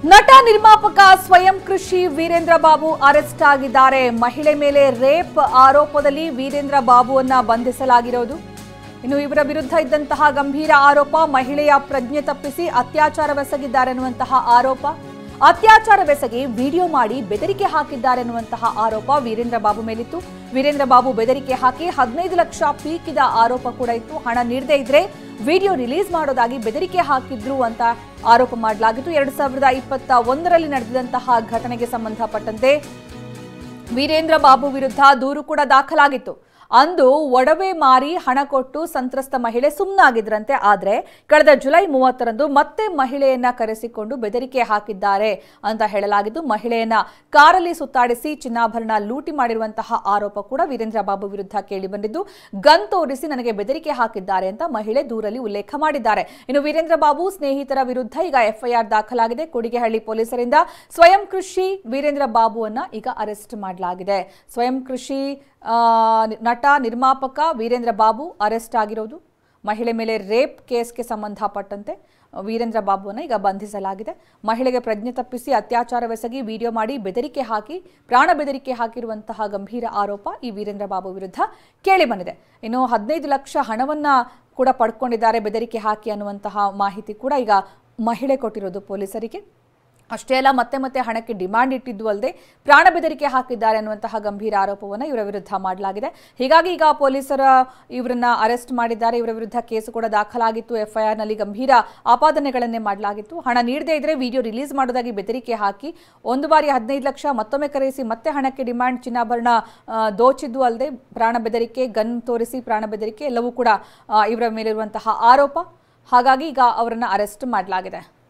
ನಟ ನಿರ್ಮಾಪಕ ಸ್ವಯಂ ಕೃಷಿ ವೀರೇಂದ್ರ ಬಾಬು ಅರೆಸ್ಟ್ ಆಗಿದ್ದಾರೆ ಮಹಿಳೆ ಮೇಲೆ ರೇಪ್ ಆರೋಪದಲ್ಲಿ ವೀರೇಂದ್ರ ಬಾಬುವನ್ನ ಬಂಧಿಸಲಾಗಿರೋದು ಇನ್ನು ಇವರ ವಿರುದ್ಧ ಇದ್ದಂತಹ ಗಂಭೀರ ಆರೋಪ ಮಹಿಳೆಯ ಪ್ರಜ್ಞೆ ತಪ್ಪಿಸಿ ಅತ್ಯಾಚಾರವೆಸಗಿದ್ದಾರೆ ಅನ್ನುವಂತಹ ಆರೋಪ ಅತ್ಯಾಚಾರವೆಸಗಿ ವಿಡಿಯೋ ಮಾಡಿ ಬೆದರಿಕೆ ಹಾಕಿದ್ದಾರೆ ಅನ್ನುವಂತಹ ಆರೋಪ ವೀರೇಂದ್ರ ಬಾಬು ಮೇಲಿತ್ತು ವೀರೇಂದ್ರ ಬಾಬು ಬೆದರಿಕೆ ಹಾಕಿ ಹದಿನೈದು ಲಕ್ಷ ಪೀಕಿದ ಆರೋಪ ಕೂಡ ಇತ್ತು ಹಣ ನೀಡದೇ ಇದ್ರೆ ವಿಡಿಯೋ ರಿಲೀಸ್ ಮಾಡೋದಾಗಿ ಬೆದರಿಕೆ ಹಾಕಿದ್ರು ಅಂತ ಆರೋಪ ಮಾಡಲಾಗಿತ್ತು ಎರಡ್ ಸಾವಿರದ ಇಪ್ಪತ್ತ ಒಂದರಲ್ಲಿ ನಡೆದಿದಂತಹ ಘಟನೆಗೆ ಸಂಬಂಧಪಟ್ಟಂತೆ ವೀರೇಂದ್ರ ಬಾಬು ವಿರುದ್ಧ ದೂರು ಕೂಡ ದಾಖಲಾಗಿತ್ತು ಅಂದು ಒಡವೆ ಮಾರಿ ಹಣ ಕೊಟ್ಟು ಸಂತ್ರಸ್ತ ಮಹಿಳೆ ಸುಮ್ಮನಾಗಿದ್ರಂತೆ ಆದ್ರೆ ಕಳೆದ ಜುಲೈ ಮೂವತ್ತರಂದು ಮತ್ತೆ ಮಹಿಳೆಯನ್ನ ಕರೆಸಿಕೊಂಡು ಬೆದರಿಕೆ ಹಾಕಿದ್ದಾರೆ ಅಂತ ಹೇಳಲಾಗಿದ್ದು ಮಹಿಳೆಯನ್ನ ಕಾರಲ್ಲಿ ಸುತ್ತಾಡಿಸಿ ಚಿನ್ನಾಭರಣ ಲೂಟಿ ಮಾಡಿರುವಂತಹ ಆರೋಪ ಕೂಡ ವೀರೇಂದ್ರ ಬಾಬು ವಿರುದ್ಧ ಕೇಳಿಬಂದಿದ್ದು ಗನ್ ತೋರಿಸಿ ನನಗೆ ಬೆದರಿಕೆ ಹಾಕಿದ್ದಾರೆ ಅಂತ ಮಹಿಳೆ ದೂರಲ್ಲಿ ಉಲ್ಲೇಖ ಮಾಡಿದ್ದಾರೆ ಇನ್ನು ವೀರೇಂದ್ರ ಬಾಬು ಸ್ನೇಹಿತರ ವಿರುದ್ಧ ಈಗ ಎಫ್ಐಆರ್ ದಾಖಲಾಗಿದೆ ಕೊಡಿಗೆಹಳ್ಳಿ ಪೊಲೀಸರಿಂದ ಸ್ವಯಂ ಕೃಷಿ ವೀರೇಂದ್ರ ಬಾಬುವನ್ನ ಈಗ ಅರೆಸ್ಟ್ ಮಾಡಲಾಗಿದೆ ಸ್ವಯಂ ಕೃಷಿ ಆ, ನಟ ನಿರ್ಮಾಪಕ ವೀರೇಂದ್ರ ಬಾಬು ಅರೆಸ್ಟ್ ಆಗಿರೋದು ಮಹಿಳೆ ಮೇಲೆ ರೇಪ್ ಕೇಸ್ಗೆ ಸಂಬಂಧಪಟ್ಟಂತೆ ವೀರೇಂದ್ರ ಬಾಬುವನ್ನು ಈಗ ಬಂಧಿಸಲಾಗಿದೆ ಮಹಿಳೆಗೆ ಪ್ರಜ್ಞೆ ತಪ್ಪಿಸಿ ಅತ್ಯಾಚಾರವೆಸಗಿ ವಿಡಿಯೋ ಮಾಡಿ ಬೆದರಿಕೆ ಹಾಕಿ ಪ್ರಾಣ ಬೆದರಿಕೆ ಹಾಕಿರುವಂತಹ ಗಂಭೀರ ಆರೋಪ ಈ ವೀರೇಂದ್ರ ಬಾಬು ವಿರುದ್ಧ ಕೇಳಿಬಂದಿದೆ ಇನ್ನು ಹದಿನೈದು ಲಕ್ಷ ಹಣವನ್ನ ಕೂಡ ಪಡ್ಕೊಂಡಿದ್ದಾರೆ ಬೆದರಿಕೆ ಹಾಕಿ ಅನ್ನುವಂತಹ ಮಾಹಿತಿ ಕೂಡ ಈಗ ಮಹಿಳೆ ಕೊಟ್ಟಿರೋದು ಪೊಲೀಸರಿಗೆ ಅಷ್ಟೇ ಅಲ್ಲ ಮತ್ತೆ ಮತ್ತೆ ಹಣಕ್ಕೆ ಡಿಮಾಂಡ್ ಇಟ್ಟಿದ್ದು ಅಲ್ಲದೆ ಪ್ರಾಣ ಬೆದರಿಕೆ ಹಾಕಿದ್ದಾರೆ ಅನ್ನುವಂತಹ ಗಂಭೀರ ಆರೋಪವನ್ನು ಇವರ ವಿರುದ್ಧ ಮಾಡಲಾಗಿದೆ ಹೀಗಾಗಿ ಈಗ ಪೊಲೀಸರ ಇವರನ್ನ ಅರೆಸ್ಟ್ ಮಾಡಿದ್ದಾರೆ ಇವರ ವಿರುದ್ಧ ಕೇಸು ಕೂಡ ದಾಖಲಾಗಿತ್ತು ಎಫ್ಐಆರ್ನಲ್ಲಿ ಗಂಭೀರ ಆಪಾದನೆಗಳನ್ನೇ ಮಾಡಲಾಗಿತ್ತು ಹಣ ನೀಡದೇ ಇದ್ರೆ ವಿಡಿಯೋ ರಿಲೀಸ್ ಮಾಡೋದಾಗಿ ಬೆದರಿಕೆ ಹಾಕಿ ಒಂದು ಬಾರಿ ಹದಿನೈದು ಲಕ್ಷ ಮತ್ತೊಮ್ಮೆ ಕರೆಯಿಸಿ ಮತ್ತೆ ಹಣಕ್ಕೆ ಡಿಮಾಂಡ್ ಚಿನ್ನಾಭರಣ ಆ, ದೋಚಿದ್ದು ಅಲ್ಲದೆ ಪ್ರಾಣ ಬೆದರಿಕೆ ಗನ್ ತೋರಿಸಿ ಪ್ರಾಣ ಬೆದರಿಕೆ ಎಲ್ಲವೂ ಕೂಡ ಆ, ಇವರ ಮೇಲಿರುವಂತಹ ಆರೋಪ ಹಾಗಾಗಿ ಈಗ ಅವರನ್ನ ಅರೆಸ್ಟ್ ಮಾಡಲಾಗಿದೆ